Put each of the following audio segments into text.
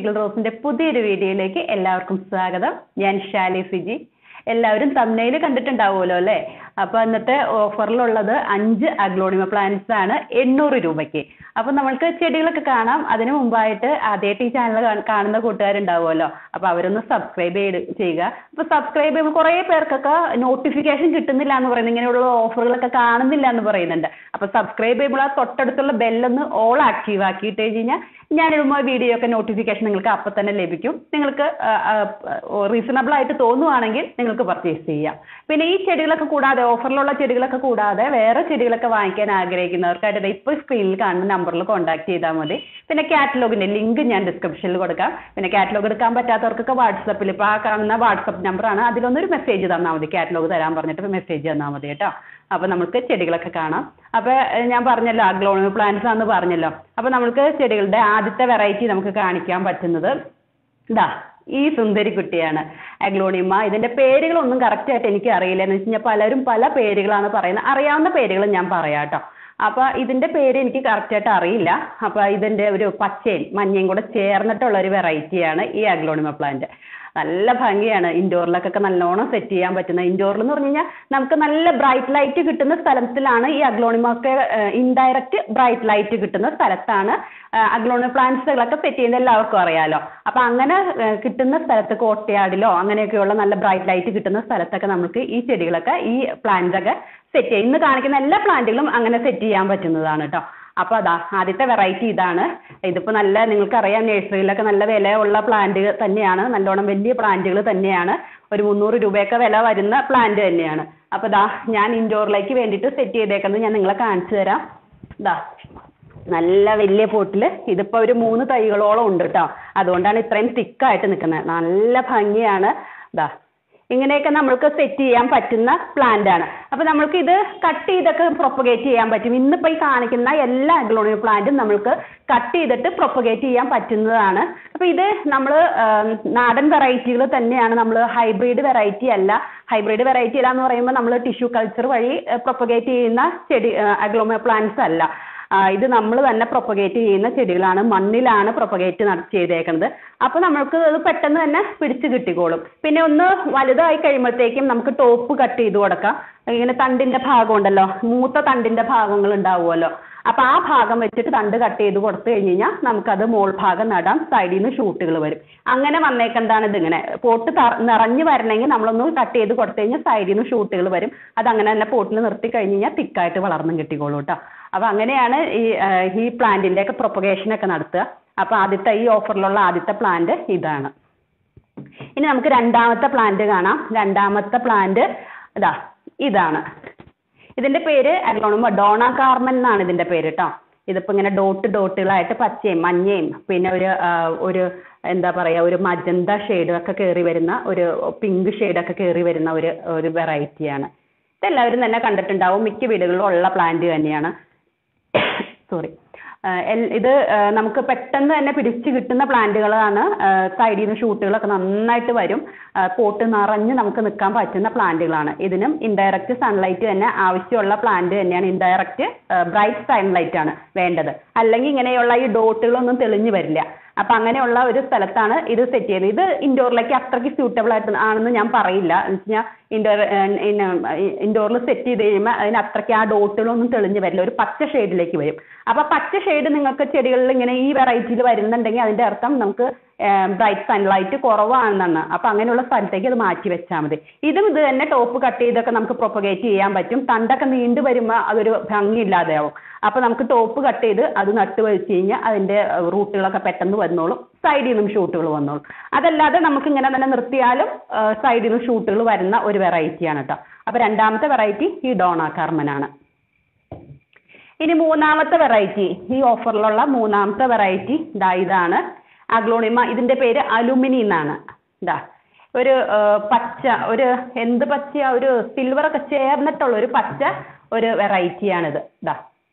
musical റോസിന്റെ പുതിയൊരു വീഡിയോയിലേക്ക് എല്ലാവർക്കും സ്വാഗതം ഞാൻ ഷാലി ഫിജി എല്ലാവരും തമ്മനയിൽ കണ്ടിട്ടുണ്ടാവുമല്ലോ അല്ലേ അപ്പൊ ഇന്നത്തെ ഓഫറിലുള്ളത് അഞ്ച് അഗ്ലോണിമ പ്ലാന്റ്സ് ആണ് എണ്ണൂറ് രൂപയ്ക്ക് അപ്പൊ നമ്മൾക്ക് ചെടികളൊക്കെ കാണാം അതിനു മുമ്പായിട്ട് ആദ്യമായിട്ട് ഈ ചാനൽ കാണുന്ന കൂട്ടുകാരുണ്ടാവുമല്ലോ അപ്പൊ അവരൊന്ന് സബ്സ്ക്രൈബ് ചെയ്ത് ചെയ്യുക അപ്പൊ സബ്സ്ക്രൈബ് ചെയ്യുമ്പോൾ കുറേ പേർക്കൊക്കെ നോട്ടിഫിക്കേഷൻ കിട്ടുന്നില്ല എന്ന് പറയുന്നത് ഇങ്ങനെയുള്ള ഓഫറുകളൊക്കെ കാണുന്നില്ല എന്ന് പറയുന്നുണ്ട് അപ്പൊ സബ്സ്ക്രൈബ് ചെയ്യുമ്പോൾ ആ തൊട്ടടുത്തുള്ള ബെല്ലൊന്ന് ഓൾ ആക്റ്റീവ് ആക്കിയിട്ട് കഴിഞ്ഞാൽ ഞാനിടുമ്പോൾ വീഡിയോ ഒക്കെ നോട്ടിഫിക്കേഷൻ നിങ്ങൾക്ക് അപ്പം തന്നെ ലഭിക്കും നിങ്ങൾക്ക് റീസണബിൾ ആയിട്ട് തോന്നുവാണെങ്കിൽ നിങ്ങൾക്ക് പർച്ചേസ് ചെയ്യാം പിന്നെ ഈ ചെടികളൊക്കെ കൂടാതെ ഓഫറിലുള്ള ചെടികളൊക്കെ കൂടാതെ വേറെ ചെടികളൊക്കെ വാങ്ങിക്കാൻ ആഗ്രഹിക്കുന്നവർക്കായിട്ട് ഇപ്പോൾ സ്ക്രീനിൽ കാണുന്ന നമ്പറിൽ കോൺടാക്ട് ചെയ്താൽ മതി പിന്നെ കാറ്റലോഗിന്റെ ലിങ്ക് ഞാൻ ഡിസ്ക്രിപ്ഷനിൽ കൊടുക്കാം പിന്നെ കാറ്റലോഗ് എടുക്കാൻ പറ്റാത്തവർക്കൊക്കെ വാട്സപ്പിൽ ഇപ്പോൾ ആ കാണുന്ന വാട്സപ്പ് നമ്പറാണ് അതിലൊന്നൊരു മെസ്സേജ് തന്നാൽ മതി കാറ്റലോഗ് തരാൻ പറഞ്ഞിട്ട് മെസ്സേജ് തന്നാൽ മതി കേട്ടോ അപ്പൊ നമുക്ക് ചെടികളൊക്കെ കാണാം അപ്പൊ ഏഹ് ഞാൻ പറഞ്ഞല്ലോ അഗ്ലോണിമ പ്ലാന്റ്സ് ആണെന്ന് പറഞ്ഞല്ലോ അപ്പൊ നമുക്ക് ചെടികളുടെ ആദ്യത്തെ വെറൈറ്റി നമുക്ക് കാണിക്കാൻ പറ്റുന്നത് ഇതാ ഈ സുന്ദരി കുട്ടിയാണ് അഗ്ലോണിമ ഇതിന്റെ പേരുകളൊന്നും കറക്റ്റ് ആയിട്ട് എനിക്ക് അറിയില്ല എന്ന് വെച്ച് കഴിഞ്ഞാൽ പലരും പല പേരുകളാണ് പറയുന്നത് അറിയാവുന്ന പേരുകൾ ഞാൻ പറയാം കേട്ടോ അപ്പൊ ഇതിന്റെ പേര് എനിക്ക് കറക്റ്റ് ആയിട്ട് അറിയില്ല അപ്പൊ ഇതിന്റെ ഒരു പച്ചയും മഞ്ഞയും കൂടെ ചേർന്നിട്ടുള്ള ഒരു വെറൈറ്റിയാണ് ഈ അഗ്ലോണിമ പ്ലാന്റ് നല്ല ഭംഗിയാണ് ഇൻഡോറിലൊക്കെ നല്ലോണം സെറ്റ് ചെയ്യാൻ പറ്റുന്ന ഇൻഡോറിൽ എന്ന് പറഞ്ഞു കഴിഞ്ഞാൽ നമുക്ക് നല്ല ബ്രൈറ്റ് ലൈറ്റ് കിട്ടുന്ന സ്ഥലത്തിലാണ് ഈ അഗ്ലോണിമൊക്കെ ഇൻഡയറക്റ്റ് ബ്രൈറ്റ് ലൈറ്റ് കിട്ടുന്ന സ്ഥലത്താണ് അഗ്ലോണി പ്ലാന്റ്സുകളൊക്കെ സെറ്റ് ചെയ്യുന്നത് എല്ലാവർക്കും അറിയാലോ അപ്പൊ അങ്ങനെ ഏഹ്, കിട്ടുന്ന സ്ഥലത്ത് കോട്ടയാടിലോ അങ്ങനെയൊക്കെയുള്ള നല്ല ബ്രൈറ്റ് ലൈറ്റ് കിട്ടുന്ന സ്ഥലത്തൊക്കെ നമുക്ക് ഈ ചെടികളൊക്കെ ഈ പ്ലാന്റ്സ് ഒക്കെ സെറ്റ് ചെയ്യും ഇന്ന് കാണിക്കുന്ന എല്ലാ പ്ലാന്റുകളും അങ്ങനെ സെറ്റ് ചെയ്യാൻ പറ്റുന്നതാണ് കേട്ടോ അപ്പൊ അതാ ആദ്യത്തെ വെറൈറ്റി ഇതാണ് ഇതിപ്പോ നല്ല നിങ്ങൾക്കറിയാം നഴ്സറിയിലൊക്കെ നല്ല വിലയുള്ള പ്ലാന്റ് തന്നെയാണ് നല്ലോണം വലിയ പ്ലാന്റുകൾ തന്നെയാണ് ഒരു മുന്നൂറ് രൂപയൊക്കെ വില വരുന്ന പ്ലാന്റ് തന്നെയാണ് അപ്പൊ ദാ ഞാൻ ഇൻഡോറിലേക്ക് വേണ്ടിയിട്ട് സെറ്റ് ചെയ്തേക്കുന്നത് ഞാൻ നിങ്ങളെ കാണിച്ചു തരാം ദാ നല്ല വലിയ പോട്ടിൽ ഇതിപ്പോ ഒരു മൂന്ന് തൈകളോളം ഉണ്ട് കേട്ടോ അതുകൊണ്ടാണ് ഇത്രയും തിക്കായിട്ട് നിൽക്കുന്നത് നല്ല ഭംഗിയാണ് ദാ ഇങ്ങനെയൊക്കെ നമ്മൾക്ക് സെറ്റ് ചെയ്യാൻ പറ്റുന്ന പ്ലാന്റ് ആണ് അപ്പൊ നമ്മൾക്ക് ഇത് കട്ട് ചെയ്തൊക്കെ പ്രൊപ്പഗേറ്റ് ചെയ്യാൻ പറ്റും ഇന്നിപ്പോ ഈ കാണിക്കുന്ന എല്ലാ അഗ്ലോണിയ പ്ലാന്റും നമ്മൾക്ക് കട്ട് ചെയ്തിട്ട് പ്രൊപ്പഗേറ്റ് ചെയ്യാൻ പറ്റുന്നതാണ് അപ്പൊ ഇത് നമ്മൾ നാടൻ വെറൈറ്റികൾ തന്നെയാണ് നമ്മൾ ഹൈബ്രിഡ് വെറൈറ്റി അല്ല ഹൈബ്രിഡ് വെറൈറ്റി അല്ല എന്ന് പറയുമ്പോൾ നമ്മൾ ടിഷ്യൂ കൾച്ചർ വഴി പ്രൊപ്പഗേറ്റ് ചെയ്യുന്ന ചെടി അഗ്ലോമിയ പ്ലാന്റ്സ് അല്ല ആ, ഇത് നമ്മൾ തന്നെ പ്രൊപ്പഗേറ്റ് ചെയ്യുന്ന ചെടികളാണ് മണ്ണിലാണ് പ്രൊപ്പഗേറ്റ് ചെയ്തേക്കുന്നത് അപ്പോൾ നമ്മൾക്ക് അത് പെട്ടെന്ന് തന്നെ പിടിച്ച് കിട്ടിക്കോളും പിന്നെ ഒന്ന് വലുതായി കഴിയുമ്പോഴത്തേക്കും നമുക്ക് ടോപ്പ് കട്ട് ചെയ്ത് കൊടുക്കാം ഇങ്ങനെ തണ്ടിന്റെ ഭാഗം ഉണ്ടല്ലോ മൂത്ത തണ്ടിന്റെ ഭാഗങ്ങൾ ഉണ്ടാവുമല്ലോ അപ്പൊ ആ ഭാഗം വെച്ചിട്ട് തണ്ട് കട്ട് ചെയ്ത് കൊടുത്തു കഴിഞ്ഞ് കഴിഞ്ഞാൽ നമുക്കത് മോൾ ഭാഗം നടാം സൈഡിൽ നിന്ന് ഷൂട്ടുകൾ വരും അങ്ങനെ വന്നേക്കുന്നതാണ് ഇതിങ്ങനെ പോട്ട് തറ- നിറഞ്ഞു വരണമെങ്കിൽ നമ്മളൊന്ന് കട്ട് ചെയ്ത് കൊടുത്തു കഴിഞ്ഞാൽ സൈഡിൽ നിന്ന് ഷൂട്ടുകൾ വരും അത് അങ്ങനെ തന്നെ പോട്ടിൽ നിർത്തി കഴിഞ്ഞ് കഴിഞ്ഞാൽ തിക്കായിട്ട് വളർന്നും കിട്ടിക്കോളൂ കേട്ടോ അപ്പൊ അങ്ങനെയാണ് ഈ ആ, ഈ പ്ലാന്റിന്റെ ഒക്കെ പ്രൊപ്പഗേഷൻ ഒക്കെ നടത്തുക അപ്പൊ ആദ്യത്തെ ഈ ഓഫറിലുള്ള ആദ്യത്തെ പ്ലാന്റ് ഇതാണ് ഇനി നമുക്ക് രണ്ടാമത്തെ പ്ലാന്റ് കാണാം രണ്ടാമത്തെ പ്ലാന്റ് ഇതാ ഇതാണ് ഇതിന്റെ പേര് അഗ്ലോണമ ഡോണ കാർമൻ എന്നാണ് ഇതിന്റെ പേര് കേട്ടോ ഇതിപ്പോ ഇങ്ങനെ ഡോട്ട് ഡോട്ടുകളായിട്ട് പച്ചയും മഞ്ഞയും പിന്നെ ഒരു ആ, ഒരു എന്താ പറയാ ഒരു മജന്ത ഷെയ്ഡ് ഒക്കെ കയറി വരുന്ന ഒരു പിങ്ക് ഷെയ്ഡ് ഒക്കെ കയറി വരുന്ന ഒരു ഒരു വെറൈറ്റിയാണ് ഇതെല്ലാവരും തന്നെ കണ്ടിട്ടുണ്ടാവും മിക്ക വീടുകളിലും ഉള്ള പ്ലാന്റ് തന്നെയാണ് സോറി ഇത് ആ, നമുക്ക് പെട്ടെന്ന് തന്നെ പിടിച്ച് കിട്ടുന്ന പ്ലാന്റുകളാണ് സൈഡിൽ നിന്ന് ഷൂട്ടുകളൊക്കെ നന്നായിട്ട് വരും ആ, പോട്ട് നിറഞ്ഞ് നമുക്ക് നിൽക്കാൻ പറ്റുന്ന പ്ലാന്റുകളാണ് ഇതിനും ഇൻഡയറക്റ്റ് സൺലൈറ്റ് തന്നെ ആവശ്യമുള്ള പ്ലാന്റ് തന്നെയാണ് ഇൻഡയറക്റ്റ് ബ്രൈറ്റ് സൺലൈറ്റ് ആണ് വേണ്ടത് അല്ലെങ്കിൽ ഇങ്ങനെയുള്ള ഈ ഡോട്ടുകളൊന്നും തെളിഞ്ഞു വരില്ല അപ്പൊ അങ്ങനെയുള്ള ഒരു സ്ഥലത്താണ് ഇത് സെറ്റ് ചെയ്യുന്നത് ഇത് ഇൻഡോറിലേക്ക് അത്രയ്ക്ക് സ്യൂട്ടബിൾ ആയിട്ട് ആണെന്ന് ഞാൻ പറയില്ല എന്ന് വെച്ച് കഴിഞ്ഞാൽ ഇൻഡോർ ഇൻഡോറിൽ സെറ്റ് ചെയ്ത് കഴിയുമ്പോൾ അതിന് അത്രയ്ക്ക് ആ ഡോട്ടുകളൊന്നും തെളിഞ്ഞു വരില്ല ഒരു പച്ച ഷെയ്ഡിലേക്ക് വരും അപ്പൊ പച്ച ഷെയ്ഡ് നിങ്ങൾക്ക് ചെടികളിൽ ഇങ്ങനെ ഈ വെറൈറ്റിയിൽ വരുന്നുണ്ടെങ്കിൽ അതിന്റെ അർത്ഥം നമുക്ക് ബ്രൈറ്റ് സൺലൈറ്റ് കുറവാണെന്നാണ് അപ്പൊ അങ്ങനെയുള്ള സ്ഥലത്തേക്ക് അത് മാറ്റി വെച്ചാൽ മതി ഇതും ഇത് തന്നെ ടോപ്പ് കട്ട് ചെയ്തൊക്കെ നമുക്ക് പ്രൊപ്പഗേറ്റ് ചെയ്യാൻ പറ്റും തണ്ടൊക്കെ നീണ്ടു വരുമ്പോൾ അതൊരു ഭംഗിയില്ലാതെയാവും അപ്പൊ നമുക്ക് ടോപ്പ് കട്ട് ചെയ്ത് അത് നട്ട് വെച്ച് കഴിഞ്ഞാൽ അതിന്റെ റൂട്ടുകളൊക്കെ പെട്ടെന്ന് വന്നോളും സൈഡിൽ നിന്നും ഷൂട്ടുകൾ വന്നോളും അതല്ലാതെ നമുക്ക് ഇങ്ങനെ തന്നെ നിർത്തിയാലും സൈഡിൽ നിന്ന് ഷൂട്ടുകൾ വരുന്ന ഒരു വെറൈറ്റിയാണ് കേട്ടോ അപ്പൊ രണ്ടാമത്തെ വെറൈറ്റി ഈ ഡോണ കാർമനാണ് ഇനി മൂന്നാമത്തെ വെറൈറ്റി ഈ ഓഫറിലുള്ള മൂന്നാമത്തെ വെറൈറ്റി ഇതാ ഇതാണ് അഗ്ലോണിമ ഇതിന്റെ പേര് അലുമിനി എന്നാണ് ഇതാ ഒരു ആ, പച്ച ഒരു എന്ത് പച്ചയാ ഒരു സിൽവർ ഒക്കെ ചേർന്നിട്ടുള്ള ഒരു പച്ച ഒരു വെറൈറ്റിയാണിത് ഇതാ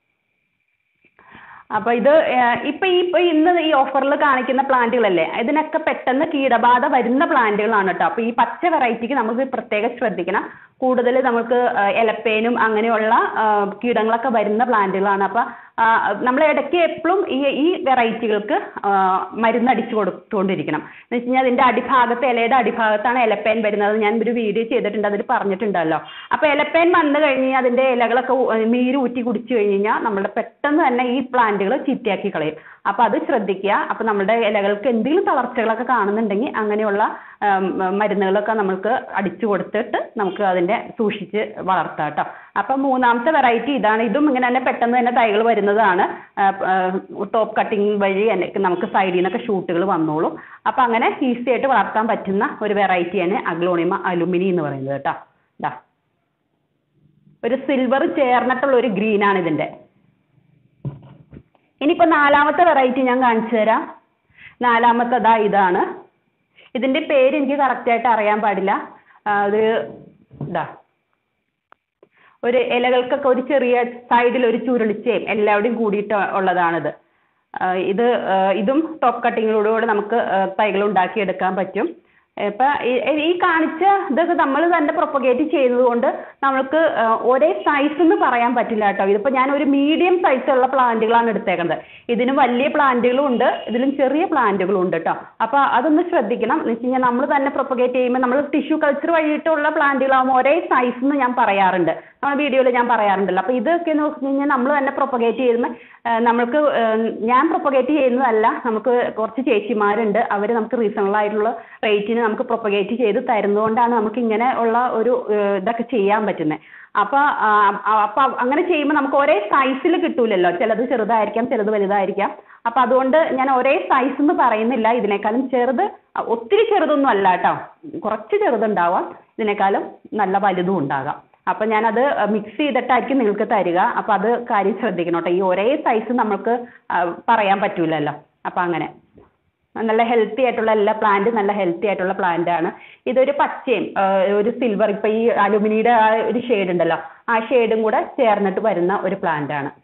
അപ്പൊ ഇത് ഏഹ്, ഇപ്പൊ ഈ ഇപ്പൊ ഇന്ന് ഈ ഓഫറിൽ കാണിക്കുന്ന പ്ലാന്റുകളല്ലേ ഇതിനൊക്കെ പെട്ടെന്ന് കീടബാധ വരുന്ന പ്ലാന്റുകളാണ് കേട്ടോ അപ്പൊ ഈ പച്ച വെറൈറ്റിക്ക് നമുക്ക് പ്രത്യേകം ശ്രദ്ധിക്കണം കൂടുതൽ നമുക്ക് ഏഹ്, എലപ്പേനും അങ്ങനെയുള്ള ഏഹ്, കീടങ്ങളൊക്കെ വരുന്ന പ്ലാന്റുകളാണ് അപ്പൊ നമ്മൾ ഇടയ്ക്ക് എപ്പോഴും ഈ ഈ വെറൈറ്റികൾക്ക് മരുന്ന് അടിച്ചു കൊടുത്തുകൊണ്ടിരിക്കണം എന്ന് വെച്ച് കഴിഞ്ഞാൽ അതിൻ്റെ അടിഭാഗത്ത് ഇലയുടെ അടിഭാഗത്താണ് ഇലപ്പേൻ വരുന്നത് ഞാൻ ഒരു വീഡിയോ ചെയ്തിട്ടുണ്ട് അതിൽ പറഞ്ഞിട്ടുണ്ടല്ലോ അപ്പോൾ ഇലപ്പേൻ വന്നു കഴിഞ്ഞ് കഴിഞ്ഞാൽ അതിൻ്റെ ഇലകളൊക്കെ ഊ- നീര് ഊറ്റി കുടിച്ചു കഴിഞ്ഞ് കഴിഞ്ഞാൽ നമ്മുടെ പെട്ടെന്ന് തന്നെ ഈ പ്ലാന്റുകൾ ചീത്തയാക്കി കളയും അപ്പോൾ അത് ശ്രദ്ധിക്കുക അപ്പോൾ നമ്മുടെ ഇലകൾക്ക് എന്തെങ്കിലും തളർച്ചകളൊക്കെ കാണുന്നുണ്ടെങ്കിൽ അങ്ങനെയുള്ള ഉം, മരുന്നുകളൊക്കെ നമുക്ക് അടിച്ചു കൊടുത്തിട്ട് നമുക്ക് അതിനെ സൂക്ഷിച്ച് വളർത്താം കേട്ടോ അപ്പം മൂന്നാമത്തെ വെറൈറ്റി ഇതാണ് ഇതും ഇങ്ങനെ തന്നെ പെട്ടെന്ന് തന്നെ തൈകൾ വരുന്നതാണ് ടോപ്പ് കട്ടിങ് വഴി തന്നെ നമുക്ക് സൈഡിൽ നിന്നൊക്കെ ഷൂട്ടുകൾ വന്നോളും അപ്പം അങ്ങനെ ഈസി ആയിട്ട് വളർത്താൻ പറ്റുന്ന ഒരു വെറൈറ്റിയാണ് അഗ്ലോണിമ അലുമിനി എന്ന് പറയുന്നത് കേട്ടോ ഇതാ ഒരു സിൽവർ ചേർന്നിട്ടുള്ള ഒരു ഗ്രീനാണ് ഇതിൻ്റെ ഇനിയിപ്പോൾ നാലാമത്തെ വെറൈറ്റി ഞാൻ കാണിച്ചു തരാം നാലാമത്തെ ദാ ഇതാണ് ഇതിൻ്റെ പേര് എനിക്ക് കറക്റ്റായിട്ട് അറിയാൻ പാടില്ല ആ, ഒരു ഇതാ ഒരു ഇലകൾക്കൊക്കെ ഒരു ചെറിയ സൈഡിൽ ഒരു ചുരുളിച്ചയും എല്ലാവരുടെയും കൂടിയിട്ട് ഉള്ളതാണിത് ആ, ഇത് ആ, ഇതും ടോപ്പ് കട്ടിങ്ങിലൂടെ നമുക്ക് തൈകൾ ഉണ്ടാക്കിയെടുക്കാൻ പറ്റും ഇപ്പം ഈ- ഈ കാണിച്ച ഇതൊക്കെ നമ്മൾ തന്നെ പ്രൊപ്പഗേറ്റ് ചെയ്തതുകൊണ്ട് നമുക്ക് ആ, ഒരേ സൈസ് എന്ന് പറയാൻ പറ്റില്ല കേട്ടോ ഇതിപ്പോൾ ഞാൻ ഒരു മീഡിയം സൈസുള്ള പ്ലാന്റുകളാണ് എടുത്തേക്കുന്നത് ഇതിന് വലിയ പ്ലാന്റുകളും ഉണ്ട് ഇതിലും ചെറിയ പ്ലാന്റുകളും ഉണ്ട് കേട്ടോ അപ്പോൾ അതൊന്ന് ശ്രദ്ധിക്കണം എന്ന് വെച്ച് കഴിഞ്ഞാൽ നമ്മൾ തന്നെ പ്രൊപ്പഗേറ്റ് ചെയ്യുമ്പോൾ നമ്മൾ ടിഷ്യൂ കൾച്ചർ വഴിയിട്ടുള്ള പ്ലാന്റുകളാകുമ്പോൾ ഒരേ സൈസ് എന്ന് ഞാൻ പറയാറുണ്ട് നമ്മുടെ വീഡിയോയിൽ ഞാൻ പറയാറുണ്ടല്ലോ അപ്പോൾ ഇതൊക്കെ എന്ന് വെച്ച് കഴിഞ്ഞാൽ നമ്മൾ തന്നെ പ്രൊപ്പഗേറ്റ് ചെയ്യുമ്പോൾ നമ്മൾക്ക് ആ, ഞാൻ പ്രൊപ്പഗേറ്റ് ചെയ്യുന്നതല്ല നമുക്ക് കുറച്ച് ചേച്ചിമാരുണ്ട് അവർ നമുക്ക് റീസണബിൾ ആയിട്ടുള്ള റേറ്റിന് നമുക്ക് പ്രൊപ്പഗേറ്റ് ചെയ്ത് തരുന്നതുകൊണ്ടാണ് നമുക്ക് ഇങ്ങനെ ഉള്ള ഒരു ആ, ഇതൊക്കെ ചെയ്യാൻ പറ്റുന്നത് അപ്പോൾ അപ്പോൾ അങ്ങനെ ചെയ്യുമ്പോൾ നമുക്ക് ഒരേ സൈസിൽ കിട്ടൂലല്ലോ ചിലത് ചെറുതായിരിക്കാം ചിലത് വലുതായിരിക്കാം അപ്പോൾ അതുകൊണ്ട് ഞാൻ ഒരേ സൈസ് എന്ന് പറയുന്നില്ല ഇതിനേക്കാളും ചെറുത് അ, ഒത്തിരി ചെറുതൊന്നും അല്ല കേട്ടോ കുറച്ച് ചെറുതുണ്ടാവാം ഇതിനേക്കാളും നല്ല വലുതും ഉണ്ടാകാം അപ്പം ഞാനത് മിക്സ് ചെയ്തിട്ടായിരിക്കും നിങ്ങൾക്ക് തരിക അപ്പം അത് കാര്യം ശ്രദ്ധിക്കണം കേട്ടോ ഈ ഒരേ സൈസ് നമുക്ക് ആ, പറയാൻ പറ്റൂലല്ലോ അപ്പം അങ്ങനെ നല്ല ഹെൽത്തി ആയിട്ടുള്ള എല്ലാ പ്ലാന്റ് നല്ല ഹെൽത്തി ആയിട്ടുള്ള പ്ലാന്റ് ആണ് ഇതൊരു പച്ചയും ആ, ഒരു സിൽവർ ഇപ്പം ഈ അലുമിനിയുടെ ആ ഒരു ഷെയ്ഡ് ഉണ്ടല്ലോ ആ ഷെയ്ഡും കൂടെ ചേർന്നിട്ട് വരുന്ന ഒരു പ്ലാന്റ് ആണ്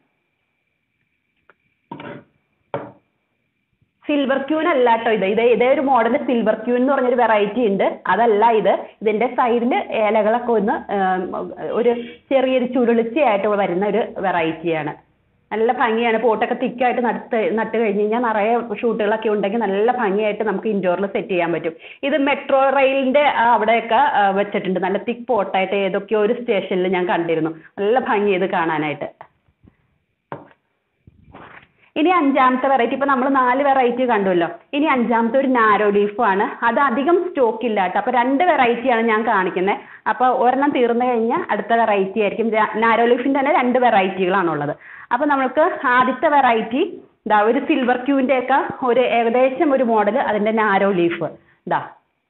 സിൽവർ ക്യൂൻ അല്ല കേട്ടോ ഇത് ഇത് ഇതേ ഒരു മോഡൽ സിൽവർ ക്യൂൻ എന്ന് പറഞ്ഞൊരു വെറൈറ്റി ഉണ്ട് അതല്ല ഇത് ഇതിന്റെ സൈഡിൽ ഇലകളൊക്കെ ഒന്ന് ഉം, ഒരു ചെറിയൊരു ചുരുളിച്ചയായിട്ട് വരുന്ന ഒരു വെറൈറ്റിയാണ് നല്ല ഭംഗിയാണ് പോട്ടൊക്കെ തിക്കായിട്ട് നട്ട് നട്ട് കഴിഞ്ഞ് കഴിഞ്ഞാൽ നിറയെ ഷൂട്ടുകളൊക്കെ ഉണ്ടെങ്കിൽ നല്ല ഭംഗിയായിട്ട് നമുക്ക് ഇൻഡോറിൽ സെറ്റ് ചെയ്യാൻ പറ്റും ഇത് മെട്രോ റെയിലിന്റെ അവിടെയൊക്കെ ആ, വെച്ചിട്ടുണ്ട് നല്ല തിക്ക് പോട്ടായിട്ട് ഏതൊക്കെയോ ഒരു സ്റ്റേഷനിൽ ഞാൻ കണ്ടിരുന്നു നല്ല ഭംഗി ഇത് കാണാനായിട്ട് ഇനി അഞ്ചാമത്തെ വെറൈറ്റി ഇപ്പൊ നമ്മൾ നാല് വെറൈറ്റി കണ്ടുവല്ലോ ഇനി അഞ്ചാമത്തെ ഒരു നാരോ ലീഫാണ് അത് അധികം സ്റ്റോക്ക് ഇല്ല കേട്ടോ അപ്പൊ രണ്ട് വെറൈറ്റിയാണ് ഞാൻ കാണിക്കുന്നത് അപ്പൊ ഒരെണ്ണം തീർന്നു കഴിഞ്ഞാൽ അടുത്ത വെറൈറ്റി ആയിരിക്കും നാരോ ലീഫിന്റെ തന്നെ രണ്ട് വെറൈറ്റികളാണുള്ളത് അപ്പൊ നമുക്ക് ആദ്യത്തെ വെറൈറ്റി ഇതാ ഒരു സിൽവർ ക്യൂവിന്റെ ഒക്കെ ഒരു ഏകദേശം ഒരു മോഡൽ അതിന്റെ നാരോ ലീഫ് ഇതാ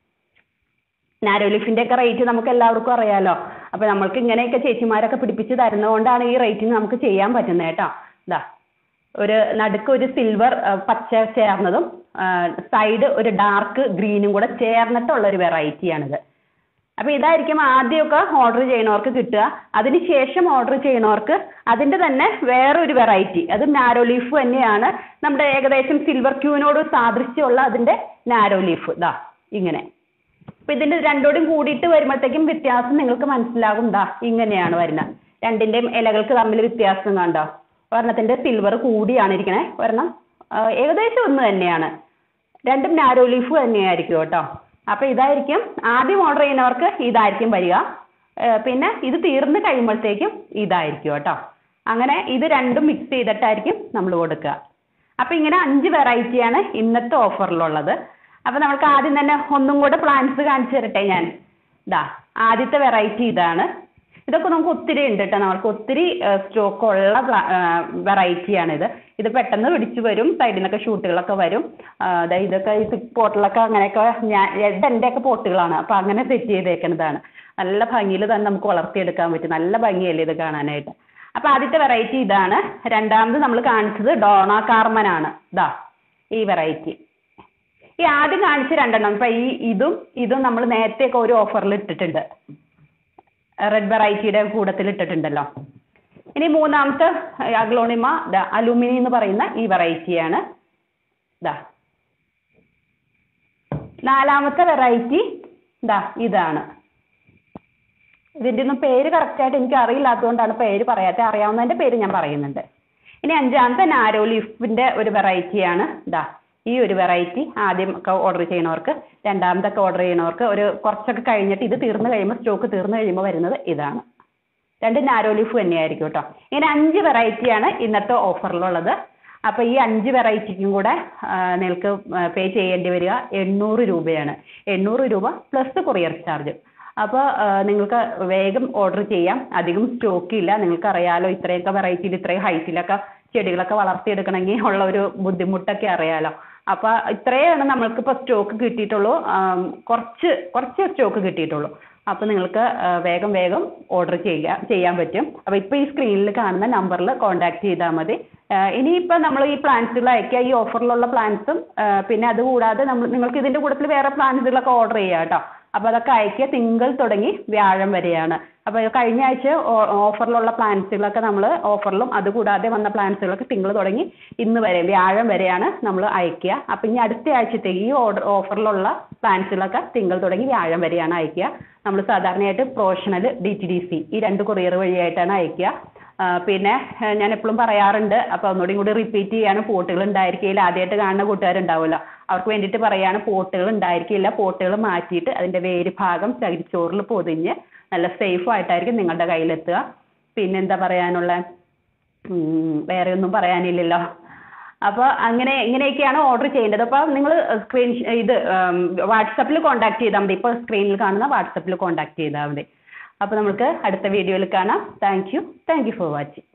നാരോ ലീഫിന്റെ ഒക്കെ റേറ്റ് നമുക്ക് എല്ലാവർക്കും അറിയാലോ അപ്പൊ നമ്മൾക്ക് ഇങ്ങനെയൊക്കെ ചേച്ചിമാരൊക്കെ പിടിപ്പിച്ച് തരുന്നതുകൊണ്ടാണ് ഈ റേറ്റിന് നമുക്ക് ചെയ്യാൻ പറ്റുന്നത് കേട്ടോ ഇതാ ഒരു നടുക്ക് ഒരു സിൽവർ പച്ച ചേർന്നതും സൈഡ് ഒരു ഡാർക്ക് ഗ്രീനും കൂടെ ചേർന്നിട്ടുള്ള ഒരു വെറൈറ്റിയാണിത് അപ്പോൾ ഇതായിരിക്കും ആദ്യമൊക്കെ ഓർഡർ ചെയ്യണവർക്ക് കിട്ടുക അതിന് ശേഷം ഓർഡർ ചെയ്യണവർക്ക് അതിൻ്റെ തന്നെ വേറൊരു വെറൈറ്റി അത് നാരോ ലീഫ് തന്നെയാണ് നമ്മുടെ ഏകദേശം സിൽവർ ക്യൂവിനോട് സാദൃശ്യമുള്ള അതിൻ്റെ നാരോ ലീഫ് ഇതാ ഇങ്ങനെ അപ്പോൾ ഇതിൻ്റെ രണ്ടോടും കൂടിയിട്ട് വരുമ്പോഴത്തേക്കും വ്യത്യാസം നിങ്ങൾക്ക് മനസ്സിലാകും ദാ ഇങ്ങനെയാണ് വരുന്നത് രണ്ടിൻ്റെയും ഇലകൾക്ക് തമ്മിൽ വ്യത്യാസം കണ്ടോ ഒരെണ്ണത്തിൻ്റെ സിൽവർ കൂടിയാണ് ഇരിക്കണേ ഒരെണ്ണം ആ, ഏകദേശം ഒന്ന് തന്നെയാണ് രണ്ടും നാരോ ലീഫ് തന്നെയായിരിക്കും കേട്ടോ അപ്പോൾ ഇതായിരിക്കും ആദ്യം ഓർഡർ ചെയ്യുന്നവർക്ക് ഇതായിരിക്കും വരിക ഏ, പിന്നെ ഇത് തീർന്ന് കഴിയുമ്പോഴത്തേക്കും ഇതായിരിക്കും കേട്ടോ അങ്ങനെ ഇത് രണ്ടും മിക്സ് ചെയ്തിട്ടായിരിക്കും നമ്മൾ കൊടുക്കുക അപ്പോൾ ഇങ്ങനെ അഞ്ച് വെറൈറ്റിയാണ് ഇന്നത്തെ ഓഫറിലുള്ളത് അപ്പോൾ നമുക്ക് ആദ്യം തന്നെ ഒന്നും കൂടെ പ്ലാന്റ്സ് കാണിച്ചു തരട്ടെ ഞാൻ ഇതാ ആദ്യത്തെ വെറൈറ്റി ഇതാണ് ഇതൊക്കെ നമുക്ക് ഒത്തിരി ഉണ്ട് കേട്ടോ നമുക്ക് ഒത്തിരി സ്റ്റോക്ക് ഉള്ള വെറൈറ്റിയാണ് ഇത് ഇത് പെട്ടെന്ന് പിടിച്ചു വരും സൈഡിൽ നിന്നൊക്കെ ഷൂട്ടുകളൊക്കെ വരും ആ, ദാ ഇതൊക്കെ ഈ പോട്ടിലൊക്കെ അങ്ങനെയൊക്കെ ഞാൻ ഇത് എൻ്റെയൊക്കെ പോട്ടുകളാണ് അപ്പോൾ അങ്ങനെ സെറ്റ് ചെയ്തേക്കുന്നതാണ് നല്ല ഭംഗിയിൽ തന്നെ നമുക്ക് വളർത്തിയെടുക്കാൻ പറ്റും നല്ല ഭംഗിയല്ലേ ഇത് കാണാനായിട്ട് അപ്പോൾ ആദ്യത്തെ വെറൈറ്റി ഇതാണ് രണ്ടാമത് നമ്മൾ കാണിച്ചത് ഡോണ കാർമൻ ആണ് ഇതാ ഈ വെറൈറ്റി ഈ ആദ്യം കാണിച്ച രണ്ടെണ്ണം ഇപ്പം ഈ ഇതും ഇതും നമ്മൾ നേരത്തെയൊക്കെ ഒരു ഓഫറിൽ ഇട്ടിട്ടുണ്ട് റെഡ് വെറൈറ്റിയുടെ കൂട്ടത്തിൽ ഇട്ടിട്ടുണ്ടല്ലോ ഇനി മൂന്നാമത്തെ അഗ്ലോണിമ ദാ അലുമിനി എന്ന് പറയുന്ന ഈ വെറൈറ്റിയാണ് ദാ നാലാമത്തെ വെറൈറ്റി ദാ ഇതാണ് ഇതിൻ്റെ ഒന്നും പേര് കറക്റ്റായിട്ട് എനിക്ക് അറിയില്ലാത്തതുകൊണ്ടാണ് പേര് പറയാത്ത അറിയാവുന്നതിൻ്റെ പേര് ഞാൻ പറയുന്നുണ്ട് ഇനി അഞ്ചാമത്തെ നാരോ ലീഫിന്റെ ഒരു വെറൈറ്റിയാണ് ഇതാ ഈ ഒരു വെറൈറ്റി ആദ്യം ഒക്കെ ഓർഡർ ചെയ്യണവർക്ക് രണ്ടാമതൊക്കെ ഓർഡർ ചെയ്യണവർക്ക് ഒരു കുറച്ചൊക്കെ കഴിഞ്ഞിട്ട് ഇത് തീർന്നു കഴിയുമ്പോൾ സ്റ്റോക്ക് തീർന്നു കഴിയുമ്പോൾ വരുന്നത് ഇതാണ് രണ്ട് നാരോ ലീഫ് തന്നെയായിരിക്കും കേട്ടോ ഇങ്ങനെ അഞ്ച് വെറൈറ്റിയാണ് ഇന്നത്തെ ഓഫറിലുള്ളത് അപ്പോൾ ഈ അഞ്ച് വെറൈറ്റിക്കും കൂടെ ആ, നിങ്ങൾക്ക് പേ ചെയ്യേണ്ടി വരിക എണ്ണൂറ് രൂപയാണ് എണ്ണൂറ് രൂപ പ്ലസ് കൊറിയർ ചാർജ് അപ്പോൾ നിങ്ങൾക്ക് വേഗം ഓർഡർ ചെയ്യാം അധികം സ്റ്റോക്ക് ഇല്ല നിങ്ങൾക്ക് അറിയാലോ ഇത്രയൊക്കെ വെറൈറ്റിയിൽ ഇത്രയും ഹൈറ്റിലൊക്കെ ചെടികളൊക്കെ വളർത്തിയെടുക്കണമെങ്കിൽ ഉള്ള ഒരു ബുദ്ധിമുട്ടൊക്കെ അറിയാലോ അപ്പോൾ ഇത്രയാണ് നമ്മൾക്കിപ്പോൾ സ്റ്റോക്ക് കിട്ടിയിട്ടുള്ളൂ ആം, കുറച്ച് കുറച്ച് സ്റ്റോക്ക് കിട്ടിയിട്ടുള്ളൂ അപ്പോൾ നിങ്ങൾക്ക് ആ, വേഗം വേഗം ഓർഡർ ചെയ്യുക ചെയ്യാൻ പറ്റും അപ്പോൾ ഇപ്പോൾ ഈ സ്ക്രീനിൽ കാണുന്ന നമ്പറിൽ കോൺടാക്ട് ചെയ്താൽ മതി ആ, ഇനിയിപ്പോൾ നമ്മൾ ഈ പ്ലാൻസുകൾ അയക്കുക ഈ ഓഫറിലുള്ള പ്ലാൻസും പിന്നെ അതുകൂടാതെ നമ്മൾ നിങ്ങൾക്ക് ഇതിൻ്റെ കൂട്ടത്തിൽ വേറെ പ്ലാൻസുകളൊക്കെ ഓർഡർ ചെയ്യുക കേട്ടോ അപ്പോൾ അതൊക്കെ അയക്കുക തിങ്കൾ തുടങ്ങി വ്യാഴം വരെയാണ് അപ്പോൾ കഴിഞ്ഞ ആഴ്ച ഓ- ഓഫറിലുള്ള പ്ലാൻസുകളൊക്കെ നമ്മൾ ഓഫറിലും അതുകൂടാതെ വന്ന പ്ലാൻസുകളൊക്കെ തിങ്കൾ തുടങ്ങി ഇന്ന് വരെ വ്യാഴം വരെയാണ് നമ്മൾ അയക്കുക അപ്പോൾ ഇനി അടുത്ത ആഴ്ചത്തേക്ക് ഈ ഓർഡർ ഓഫറിലുള്ള പ്ലാൻസുകളൊക്കെ തിങ്കൾ തുടങ്ങി വ്യാഴം വരെയാണ് അയക്കുക നമ്മൾ സാധാരണയായിട്ട് professional D T D C ഈ രണ്ട് കൊറിയർ വഴിയായിട്ടാണ് അയക്കുക ആ, പിന്നെ ഏഹ്, ഞാൻ എപ്പോഴും പറയാറുണ്ട് അപ്പോൾ ഒന്നുകൂടി കൂടി റിപ്പീറ്റ് ചെയ്യാണ് പോട്ടുകൾ ഉണ്ടായിരിക്കില്ല ആദ്യമായിട്ട് കാണുന്ന കൂട്ടുകാരുണ്ടാവുമല്ലോ അവർക്ക് വേണ്ടിയിട്ട് പറയാണ് പോട്ടുകൾ ഉണ്ടായിരിക്കില്ല പോട്ടുകൾ മാറ്റിയിട്ട് അതിൻ്റെ വേര് ഭാഗം ചകിരിച്ചോറിൽ പൊതിഞ്ഞ് നല്ല സേഫ് ആയിട്ടായിരിക്കും നിങ്ങളുടെ കയ്യിലെത്തുക പിന്നെന്താ പറയാനുള്ള വേറെ ഒന്നും പറയാനില്ലല്ലോ അപ്പോൾ അങ്ങനെ ഇങ്ങനെയൊക്കെയാണ് ഓർഡർ ചെയ്യേണ്ടത് അപ്പോൾ നിങ്ങൾ സ്ക്രീൻ ഇത് വാട്സപ്പിൽ കോൺടാക്ട് ചെയ്താൽ മതി ഇപ്പോൾ സ്ക്രീനിൽ കാണുന്ന വാട്സപ്പിൽ കോൺടാക്ട് ചെയ്താൽ മതി അപ്പോൾ നമുക്ക് അടുത്ത വീഡിയോയിൽ കാണാം thank you thank you for watching